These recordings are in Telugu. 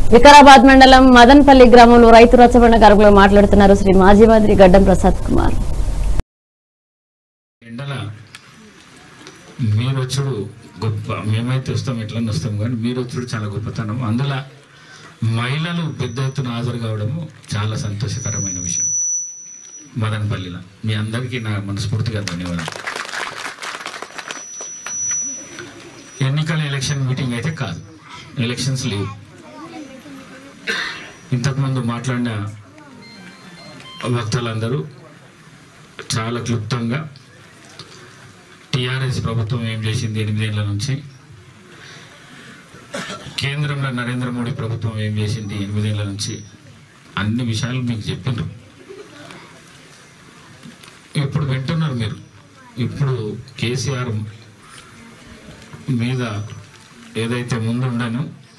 వికారాబాద్ మండలం మదన్పల్లి గ్రామంలో రైతు రచ్చబండ కార్యక్రమంలో మాట్లాడుతున్నారు శ్రీ మాజీ మంత్రి గడ్డం ప్రసాద్ కుమార్ ఎండల మీరు వచ్చుడు గొప్ప మేమైతే వస్తాం ఎట్లన్నా వస్తాం కానీ మీరు వచ్చుడు చాలా గొప్పతనం అందులో మహిళలు పెద్ద ఎత్తున హాజరు కావడము చాలా సంతోషకరమైన విషయం మదనపల్లిలో మీ అందరికీ నా మనస్ఫూర్తిగా ధన్యవాదాలు ఎన్నికల ఎలక్షన్ మీటింగ్ అయితే కాదు ఎలక్షన్స్ లేవు ఇంతకుముందు మాట్లాడిన వక్తలందరూ చాలా క్లుప్తంగా టీఆర్ఎస్ ప్రభుత్వం ఏం చేసింది ఎనిమిదేళ్ల నుంచి కేంద్రంలో నరేంద్ర మోడీ ప్రభుత్వం ఏం చేసింది ఎనిమిదేళ్ల నుంచి అన్ని విషయాలు మీకు చెప్పిండ్రు ఇప్పుడు వింటున్నారు మీరు ఇప్పుడు కేసీఆర్ మీద ఏదైతే ముందుండను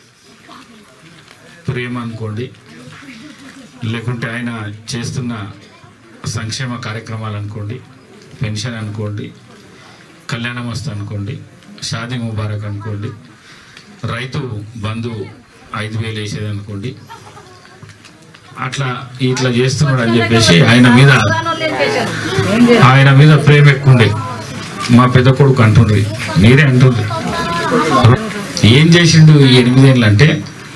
ప్రేమ అనుకోండి లేకుంటే ఆయన చేస్తున్న సంక్షేమ కార్యక్రమాలు అనుకోండి పెన్షన్ అనుకోండి కళ్యాణ మస్తు అనుకోండి షాదీ ముబారక్ అనుకోండి రైతు బంధు ఐదు వేలు వేసేది అనుకోండి అట్లా ఇట్లా చేస్తున్నాడు అని చెప్పేసి ఆయన మీద ఆయన మీద ప్రేమ ఎక్కువ ఉండే మా పెద్ద కొడుకు అంటుండ్రి మీరే అంటుండ్రి ఏం చేసిండు ఈ ఎనిమిదేళ్ళు అంటే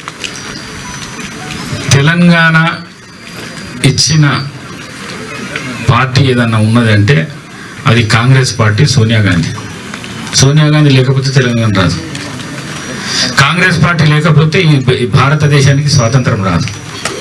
తెలంగాణ ఇచ్చిన పార్టీ ఏదన్నా ఉన్నదంటే అది కాంగ్రెస్ పార్టీ సోనియా గాంధీ సోనియా గాంధీ లేకపోతే తెలంగాణ రాదు కాంగ్రెస్ పార్టీ లేకపోతే ఈ ఈ భారతదేశానికి స్వాతంత్రం రాదు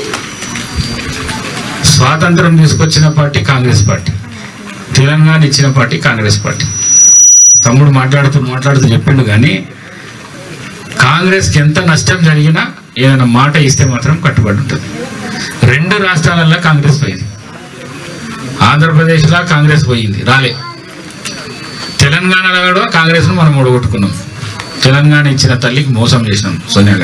స్వాతంత్రం తీసుకొచ్చిన పార్టీ కాంగ్రెస్ పార్టీ తెలంగాణ ఇచ్చిన పార్టీ కాంగ్రెస్ పార్టీ తమ్ముడు మాట్లాడుతూ మాట్లాడుతూ చెప్పిండు కానీ కాంగ్రెస్కి ఎంత నష్టం జరిగినా ఏదైనా మాట ఇస్తే మాత్రం కట్టుబడి ఉంటుంది రెండు రాష్ట్రాలలో కాంగ్రెస్ పోయింది ఆంధ్రప్రదేశ్లో కాంగ్రెస్ పోయింది రాలే తెలంగాణలో కూడా కాంగ్రెస్ను మనం ఓడగొట్టుకున్నాం తెలంగాణ ఇచ్చిన తల్లికి మోసం చేసినాం సోనియా గాంధీ